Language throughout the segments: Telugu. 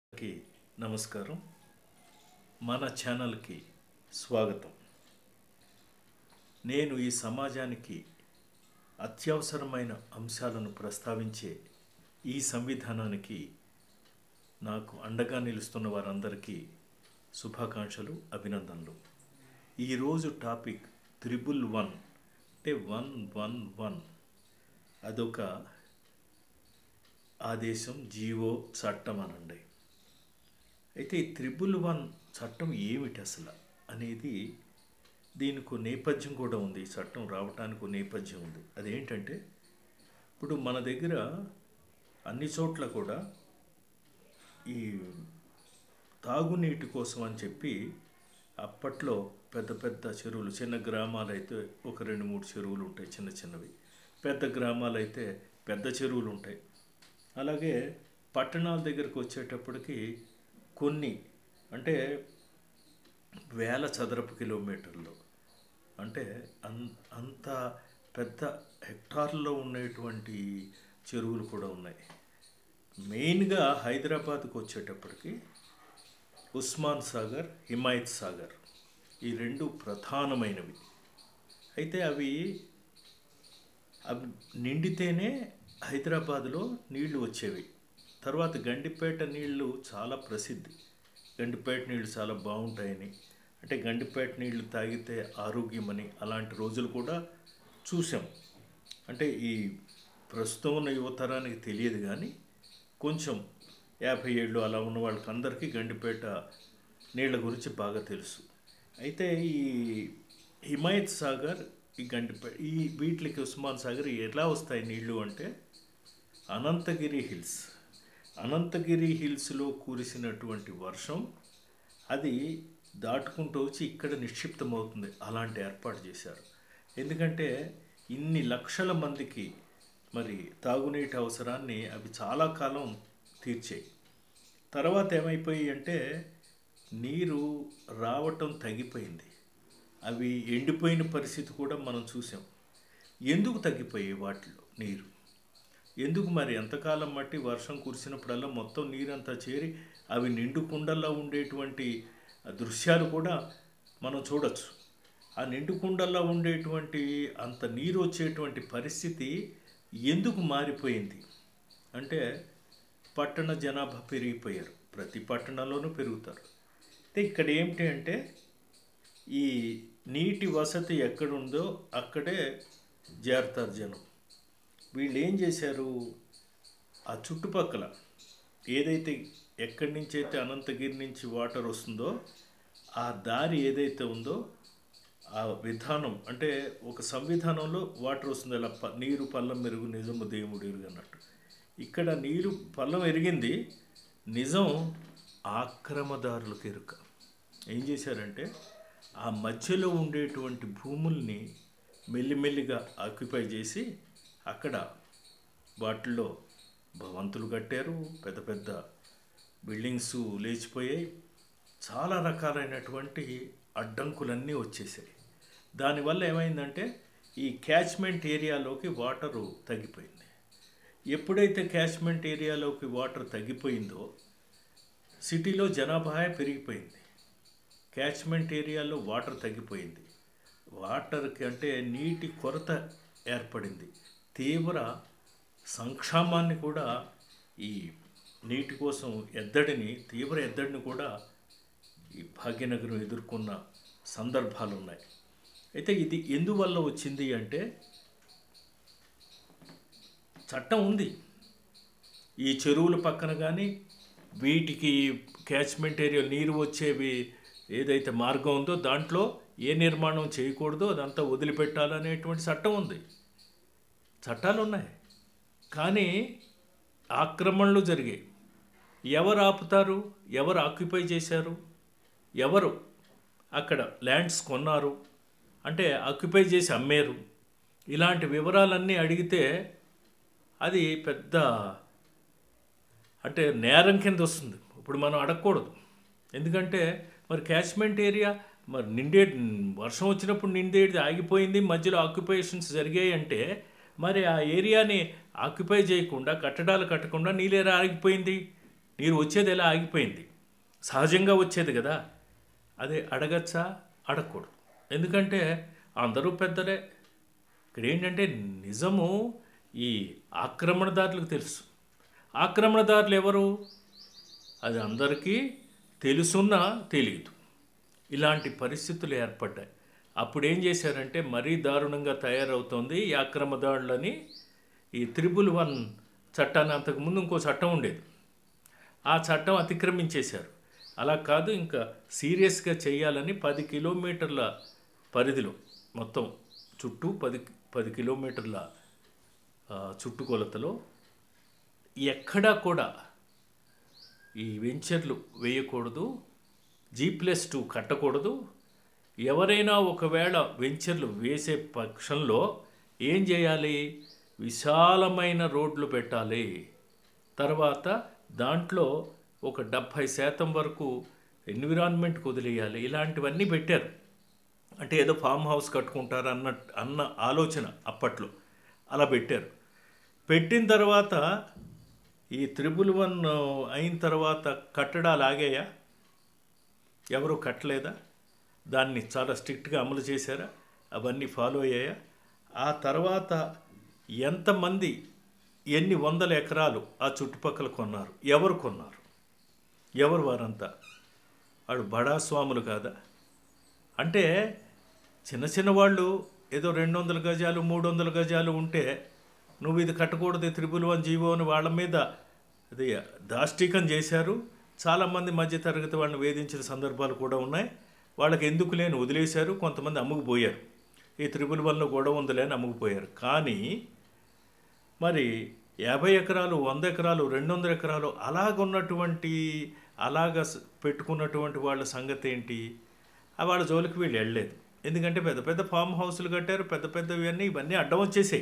అందరికీ నమస్కారం మన ఛానల్కి స్వాగతం నేను ఈ సమాజానికి అత్యవసరమైన అంశాలను ప్రస్తావించే ఈ సంవిధానానికి నాకు అండగా నిలుస్తున్న వారందరికీ శుభాకాంక్షలు అభినందనలు ఈరోజు టాపిక్ త్రిబుల్ వన్ అంటే వన్ వన్ వన్ అదొక ఆదేశం జీవో చట్టం అనండి అయితే ఈ త్రిబుల్ వన్ చట్టం ఏమిటి అసలు అనేది దీనికి ఒక నేపథ్యం కూడా ఉంది ఈ చట్టం రావటానికి ఒక నేపథ్యం ఉంది అదేంటంటే ఇప్పుడు మన దగ్గర అన్ని చోట్ల కూడా ఈ తాగునీటి కోసం అని చెప్పి అప్పట్లో పెద్ద పెద్ద చెరువులు చిన్న గ్రామాలు అయితే ఒక రెండు మూడు చెరువులు ఉంటాయి చిన్న చిన్నవి పెద్ద గ్రామాలు అయితే పెద్ద చెరువులు ఉంటాయి అలాగే పట్టణాల దగ్గరకు వచ్చేటప్పటికి కొన్ని అంటే వేల చదరపు కిలోమీటర్లు అంటే అన్ అంత పెద్ద హెక్టార్లో ఉండేటువంటి చెరువులు కూడా ఉన్నాయి మెయిన్గా హైదరాబాద్కు వచ్చేటప్పటికి ఉస్మాన్ సాగర్ హిమాయత్ సాగర్ ఈ రెండు ప్రధానమైనవి అయితే అవి అవి నిండితేనే హైదరాబాద్లో నీళ్లు వచ్చేవి తర్వాత గండిపేట నీళ్లు చాలా ప్రసిద్ధి గండిపేట నీళ్లు చాలా బాగుంటాయని అంటే గండిపేట నీళ్లు తాగితే ఆరోగ్యమని అలాంటి రోజులు కూడా చూసాం అంటే ఈ ప్రస్తుతం ఉన్న యువతరానికి తెలియదు కానీ కొంచెం యాభై ఏళ్ళు అలా ఉన్న వాళ్ళకందరికీ గండిపేట నీళ్ళ గురించి బాగా తెలుసు అయితే ఈ హిమాయత్ సాగర్ ఈ గండిపేట ఈ వీటికి ఉస్మాన్ సాగర్ ఎలా వస్తాయి నీళ్లు అంటే అనంతగిరి హిల్స్ అనంతగిరి హిల్స్లో కురిసినటువంటి వర్షం అది దాటుకుంటూ వచ్చి ఇక్కడ నిక్షిప్తమవుతుంది అలాంటి ఏర్పాటు చేశారు ఎందుకంటే ఇన్ని లక్షల మందికి మరి తాగునీటి అవసరాన్ని అవి చాలా కాలం తీర్చాయి తర్వాత ఏమైపోయి అంటే నీరు రావటం తగ్గిపోయింది అవి ఎండిపోయిన పరిస్థితి కూడా మనం చూసాం ఎందుకు తగ్గిపోయాయి వాటిలో నీరు ఎందుకు మరి ఎంతకాలం మట్టి వర్షం కురిసినప్పుడల్లా మొత్తం నీరంతా చేరి అవి నిండు కుండల్లో ఉండేటువంటి దృశ్యాలు కూడా మనం చూడొచ్చు ఆ నిండు కుండల్లో ఉండేటువంటి అంత నీరు వచ్చేటువంటి పరిస్థితి ఎందుకు మారిపోయింది అంటే పట్టణ జనాభా పెరిగిపోయారు ప్రతి పట్టణంలోనూ పెరుగుతారు అయితే ఇక్కడ ఏమిటి అంటే ఈ నీటి వసతి ఎక్కడుందో అక్కడే చేరతారు జనం వీళ్ళు ఏం చేశారు ఆ చుట్టుపక్కల ఏదైతే ఎక్కడి నుంచి అయితే అనంతగిరి నుంచి వాటర్ వస్తుందో ఆ దారి ఏదైతే ఉందో ఆ విధానం అంటే ఒక సంవిధానంలో వాటర్ వస్తుంది అలా ప నీరు పల్లం మెరుగు నిజము దేవుడు ఎరుగు అన్నట్టు ఇక్కడ నీరు పల్లం ఎరిగింది నిజం ఆక్రమదారులకు ఎరుక ఏం చేశారంటే ఆ మధ్యలో ఉండేటువంటి భూముల్ని మెల్లిమెల్లిగా ఆక్యుపై చేసి అక్కడ వాటిల్లో భవంతులు కట్టారు పెద్ద పెద్ద బిల్డింగ్స్ లేచిపోయాయి చాలా రకాలైనటువంటి అడ్డంకులన్నీ వచ్చేసాయి దానివల్ల ఏమైందంటే ఈ క్యాచ్మెంట్ ఏరియాలోకి వాటరు తగ్గిపోయింది ఎప్పుడైతే క్యాచ్మెంట్ ఏరియాలోకి వాటర్ తగ్గిపోయిందో సిటీలో జనాభా పెరిగిపోయింది క్యాచ్మెంట్ ఏరియాలో వాటర్ తగ్గిపోయింది వాటర్కి అంటే నీటి కొరత ఏర్పడింది తీవ్ర సంక్షామాన్ని కూడా ఈ నీటి కోసం ఎద్దడిని తీవ్ర ఎద్దడిని కూడా ఈ భాగ్యనగరం ఎదుర్కొన్న సందర్భాలు ఉన్నాయి అయితే ఇది ఎందువల్ల వచ్చింది అంటే చట్టం ఉంది ఈ చెరువుల పక్కన కానీ వీటికి క్యాచ్మెంట్ ఏరియా నీరు వచ్చేవి ఏదైతే మార్గం ఉందో దాంట్లో ఏ నిర్మాణం చేయకూడదో అదంతా వదిలిపెట్టాలనేటువంటి చట్టం ఉంది చట్టాలు ఉన్నాయి కానీ ఆక్రమణలు జరిగాయి ఎవరు ఆపుతారు ఎవరు ఆక్యుపై చేశారు ఎవరు అక్కడ ల్యాండ్స్ కొన్నారు అంటే ఆక్యుపై చేసి అమ్మారు ఇలాంటి వివరాలన్నీ అడిగితే అది పెద్ద అంటే నేరం కింద వస్తుంది ఇప్పుడు మనం అడగకూడదు ఎందుకంటే మరి క్యాచ్మెంట్ ఏరియా మరి నిండే వర్షం వచ్చినప్పుడు నిండేది ఆగిపోయింది మధ్యలో ఆక్యుపేషన్స్ జరిగాయి అంటే మరి ఆ ఏరియాని ఆక్యుపై చేయకుండా కట్టడాలు కట్టకుండా నీళ్ళేరా ఆగిపోయింది నీరు వచ్చేది ఎలా ఆగిపోయింది సహజంగా వచ్చేది కదా అదే అడగచ్చా అడగకూడదు ఎందుకంటే అందరూ పెద్దలే ఇక్కడ ఏంటంటే నిజము ఈ ఆక్రమణదారులకు తెలుసు ఆక్రమణదారులు ఎవరు అది అందరికీ తెలుసున్నా తెలియదు ఇలాంటి పరిస్థితులు ఏర్పడ్డాయి అప్పుడు ఏం చేశారంటే మరీ దారుణంగా తయారవుతోంది ఈ ఆక్రమదారులని ఈ త్రిబుల్ వన్ చట్టాన్ని అంతకుముందు ఇంకో చట్టం ఉండేది ఆ చట్టం అతిక్రమించేశారు అలా కాదు ఇంకా సీరియస్గా చేయాలని పది కిలోమీటర్ల పరిధిలో మొత్తం చుట్టూ పది పది కిలోమీటర్ల ఆ, చుట్టుకొలతలో ఎక్కడా కూడా ఈ వెంచర్లు వేయకూడదు జీ ప్లస్ టూ కట్టకూడదు ఎవరైనా ఒకవేళ వెంచర్లు వేసే పక్షంలో ఏం చేయాలి విశాలమైన రోడ్లు పెట్టాలి తర్వాత దాంట్లో ఒక డెబ్భై శాతం వరకు ఎన్విరాన్మెంట్కి వదిలేయాలి ఇలాంటివన్నీ పెట్టారు అంటే ఏదో ఫామ్ హౌస్ కట్టుకుంటారు అన్న అన్న ఆలోచన అప్పట్లో అలా పెట్టారు పెట్టిన తర్వాత ఈ త్రిబుల్ వన్ అయిన తర్వాత కట్టడాలు ఆగాయా ఎవరు కట్టలేదా దాన్ని చాలా స్ట్రిక్ట్గా అమలు చేశారా అవన్నీ ఫాలో అయ్యాయా ఆ తర్వాత ఎంతమంది ఎన్ని వందల ఎకరాలు ఆ చుట్టుపక్కల కొన్నారు ఎవరు కొన్నారు ఎవరు వారంతా వాడు బడా స్వాములు కాదా అంటే చిన్న చిన్న వాళ్ళు ఏదో రెండు వందల గజాలు మూడు వందల గజాలు ఉంటే నువ్వు ఇది కట్టకూడదు త్రిపుల్ వన్ జీవో అని వాళ్ళ మీద అది దాష్టీకం చేశారు చాలామంది మధ్యతరగతి వాళ్ళని వేధించిన సందర్భాలు కూడా ఉన్నాయి వాళ్ళకి ఎందుకు లేని వదిలేశారు కొంతమంది అమ్ముకుపోయారు ఈ త్రిపుల్ వన్లో గొడవ ఉందిలే అని అమ్ముకుపోయారు కానీ మరి యాభై ఎకరాలు వంద ఎకరాలు రెండు వందల ఎకరాలు అలాగున్నటువంటి అలాగ స- పెట్టుకున్నటువంటి వాళ్ళ సంగతి ఏంటి ఆ వాళ్ళ జోలికి వీళ్ళు వెళ్ళలేదు ఎందుకంటే పెద్ద పెద్ద ఫామ్ హౌస్లు కట్టారు పెద్ద పెద్దవి అన్నీ ఇవన్నీ అడ్డం వచ్చేసాయి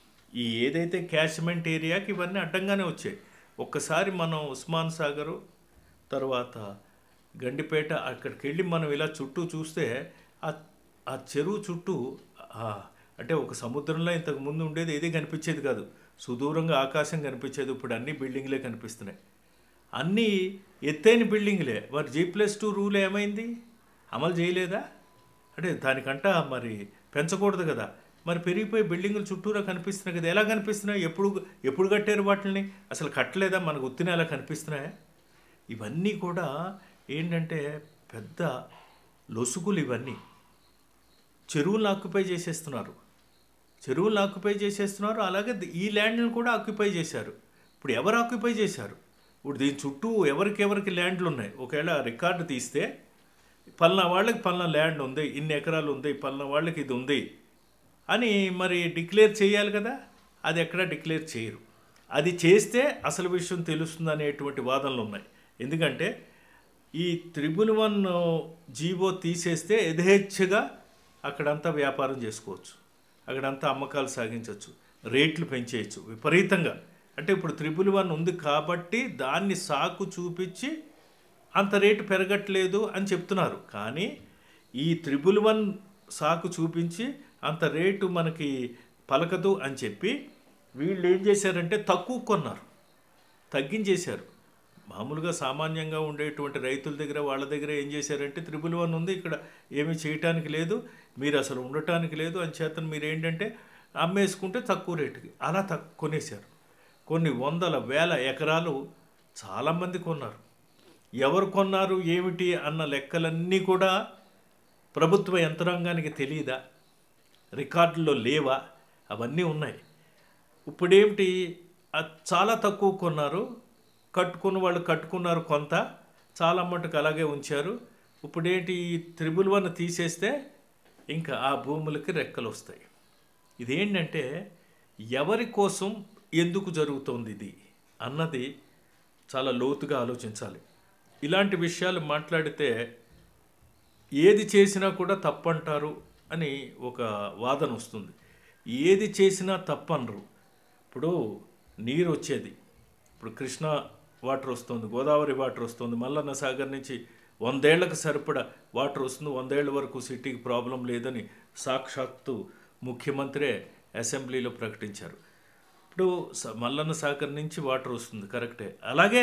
ఈ ఏదైతే క్యాష్మెంట్ ఏరియాకి ఇవన్నీ అడ్డంగానే వచ్చాయి ఒక్కసారి మనం ఉస్మాన్ సాగరు తర్వాత గండిపేట అక్కడికి వెళ్ళి మనం ఇలా చుట్టూ చూస్తే ఆ ఆ చెరువు చుట్టూ ఆ, అంటే ఒక సముద్రంలో ఇంతకు ముందు ఉండేది ఏది కనిపించేది కాదు సుదూరంగా ఆకాశం కనిపించేది ఇప్పుడు అన్ని బిల్డింగ్లే కనిపిస్తున్నాయి అన్నీ ఎత్తైన బిల్డింగ్లే మరి జీ ప్లస్ టూ రూల్ ఏమైంది అమలు చేయలేదా అంటే దానికంట మరి పెంచకూడదు కదా మరి పెరిగిపోయి బిల్డింగులు చుట్టూరా కనిపిస్తున్నాయి కదా ఎలా కనిపిస్తున్నాయి ఎప్పుడు ఎప్పుడు కట్టారు వాటిని అసలు కట్టలేదా మనకు ఉత్తిన ఎలా కనిపిస్తున్నాయా ఇవన్నీ కూడా ఏంటంటే పెద్ద లొసుగులు ఇవన్నీ చెరువులను ఆక్యుపై చేసేస్తున్నారు చెరువులను ఆక్యుపై చేసేస్తున్నారు అలాగే ది- ఈ ల్యాండ్లను కూడా ఆక్యుపై చేశారు ఇప్పుడు ఎవరు ఆక్యుపై చేశారు ఇప్పుడు దీని చుట్టూ ఎవరికెవరికి ల్యాండ్లు ఉన్నాయి ఒకవేళ రికార్డు తీస్తే పలానా వాళ్ళకి పలానా ల్యాండ్ ఉంది ఇన్ని ఎకరాలు ఉంది పలానా వాళ్ళకి ఇది ఉంది అని మరి డిక్లేర్ చేయాలి కదా అది ఎక్కడ డిక్లేర్ చేయరు అది చేస్తే అసలు విషయం తెలుస్తుంది అనేటువంటి వాదనలు ఉన్నాయి ఎందుకంటే ఈ త్రిబుల్ వన్ జీవో తీసేస్తే యథేచ్ఛగా అక్కడంతా వ్యాపారం చేసుకోవచ్చు అక్కడంతా అమ్మకాలు సాగించవచ్చు రేట్లు పెంచేయచ్చు విపరీతంగా అంటే ఇప్పుడు త్రిబుల్ వన్ ఉంది కాబట్టి దాన్ని సాకు చూపించి అంత రేటు పెరగట్లేదు అని చెప్తున్నారు కానీ ఈ త్రిబుల్ వన్ సాకు చూపించి అంత రేటు మనకి పలకదు అని చెప్పి వీళ్ళు ఏం చేశారంటే తక్కువ కొన్నారు తగ్గించేశారు మామూలుగా సామాన్యంగా ఉండేటువంటి రైతుల దగ్గర వాళ్ళ దగ్గర ఏం చేశారంటే త్రిబుల్ వన్ ఉంది ఇక్కడ ఏమీ చేయటానికి లేదు మీరు అసలు ఉండటానికి లేదు అని చేత మీరు ఏంటంటే అమ్మేసుకుంటే తక్కువ రేటుకి అలా తక్కువ కొనేశారు కొన్ని వందల వేల ఎకరాలు చాలామంది కొన్నారు ఎవరు కొన్నారు ఏమిటి అన్న లెక్కలన్నీ కూడా ప్రభుత్వ యంత్రాంగానికి తెలియదా రికార్డుల్లో లేవా అవన్నీ ఉన్నాయి ఇప్పుడేమిటి అది చాలా తక్కువ కొన్నారు కట్టుకున్న వాళ్ళు కట్టుకున్నారు కొంత చాలా మటుకు అలాగే ఉంచారు ఇప్పుడేంటి ఈ త్రిబుల్ వన్ తీసేస్తే ఇంకా ఆ భూములకి రెక్కలు వస్తాయి ఇదేంటంటే ఎవరి కోసం ఎందుకు జరుగుతోంది ఇది అన్నది చాలా లోతుగా ఆలోచించాలి ఇలాంటి విషయాలు మాట్లాడితే ఏది చేసినా కూడా తప్పంటారు అని ఒక వాదన వస్తుంది ఏది చేసినా తప్పనరు ఇప్పుడు నీరు వచ్చేది ఇప్పుడు కృష్ణా వాటర్ వస్తుంది గోదావరి వాటర్ వస్తుంది మల్లన్న సాగర్ నుంచి వందేళ్లకు సరిపడా వాటర్ వస్తుంది వందేళ్ల వరకు సిటీకి ప్రాబ్లం లేదని సాక్షాత్తు ముఖ్యమంత్రే అసెంబ్లీలో ప్రకటించారు ఇప్పుడు స- మల్లన్న సాగర్ నుంచి వాటర్ వస్తుంది కరెక్టే అలాగే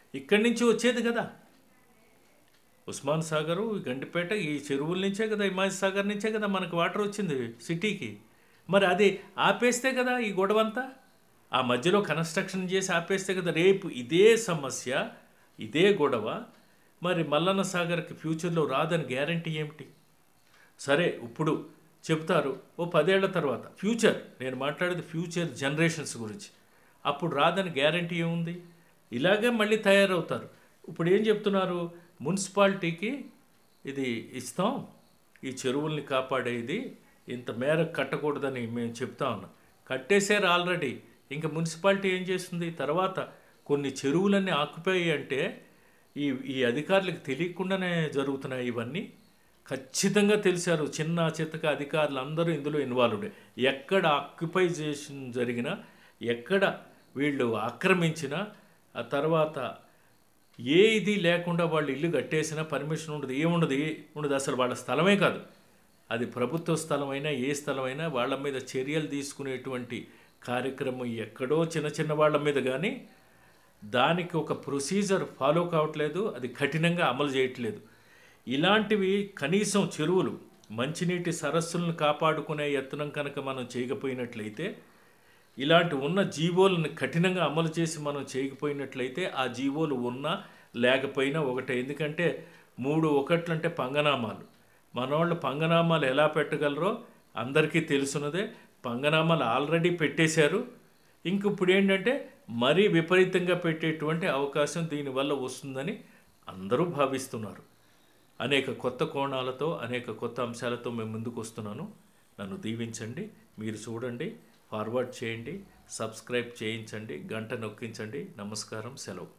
ఇక్కడి నుంచి వచ్చేది కదా ఉస్మాన్ సాగరు ఈ గండిపేట ఈ చెరువుల నుంచే కదా హిమాయత్ సాగర్ నుంచే కదా మనకు వాటర్ వచ్చింది సిటీకి మరి అది ఆపేస్తే కదా ఈ గొడవంతా ఆ మధ్యలో కన్స్ట్రక్షన్ చేసి ఆపేస్తే కదా రేపు ఇదే సమస్య ఇదే గొడవ మరి మల్లన్న సాగర్కి ఫ్యూచర్లో రాదని గ్యారంటీ ఏమిటి సరే ఇప్పుడు చెప్తారు ఓ పదేళ్ల తర్వాత ఫ్యూచర్ నేను మాట్లాడేది ఫ్యూచర్ జనరేషన్స్ గురించి అప్పుడు రాదని గ్యారంటీ ఏముంది ఇలాగే మళ్ళీ తయారవుతారు ఇప్పుడు ఏం చెప్తున్నారు మున్సిపాలిటీకి ఇది ఇస్తాం ఈ చెరువుల్ని కాపాడేది ఇంత మేర కట్టకూడదని మేము చెప్తా ఉన్నాం కట్టేశారు ఆల్రెడీ ఇంకా మున్సిపాలిటీ ఏం చేస్తుంది తర్వాత కొన్ని చెరువులన్నీ ఆక్యుపై అంటే ఈ ఈ అధికారులకు తెలియకుండానే జరుగుతున్నాయి ఇవన్నీ ఖచ్చితంగా తెలిసారు చిన్న చిత్తక అధికారులు అందరూ ఇందులో ఇన్వాల్వ్డ్ ఎక్కడ ఆక్యుపైజేషన్ జరిగినా ఎక్కడ వీళ్ళు ఆక్రమించినా ఆ తర్వాత ఏ ఇది లేకుండా వాళ్ళు ఇల్లు కట్టేసినా పర్మిషన్ ఉండదు ఏముండదు ఏ ఉండదు అసలు వాళ్ళ స్థలమే కాదు అది ప్రభుత్వ స్థలమైనా ఏ స్థలమైనా వాళ్ళ మీద చర్యలు తీసుకునేటువంటి కార్యక్రమం ఎక్కడో చిన్న చిన్న వాళ్ళ మీద కానీ దానికి ఒక ప్రొసీజర్ ఫాలో కావట్లేదు అది కఠినంగా అమలు చేయట్లేదు ఇలాంటివి కనీసం చెరువులు మంచినీటి సరస్సులను కాపాడుకునే యత్నం కనుక మనం చేయకపోయినట్లయితే ఇలాంటి ఉన్న జీవోలను కఠినంగా అమలు చేసి మనం చేయకపోయినట్లయితే ఆ జీవోలు ఉన్నా లేకపోయినా ఒకటే ఎందుకంటే మూడు ఒకట్లంటే పంగనామాలు మనవాళ్ళు పంగనామాలు ఎలా పెట్టగలరో అందరికీ తెలుసున్నదే పంగనామాలు ఆల్రెడీ పెట్టేశారు ఇంక ఇప్పుడు ఏంటంటే మరీ విపరీతంగా పెట్టేటువంటి అవకాశం దీనివల్ల వస్తుందని అందరూ భావిస్తున్నారు అనేక కొత్త కోణాలతో అనేక కొత్త అంశాలతో మేము ముందుకు వస్తున్నాను నన్ను దీవించండి మీరు చూడండి ఫార్వర్డ్ చేయండి సబ్స్క్రైబ్ చేయించండి గంట నొక్కించండి నమస్కారం సెలవు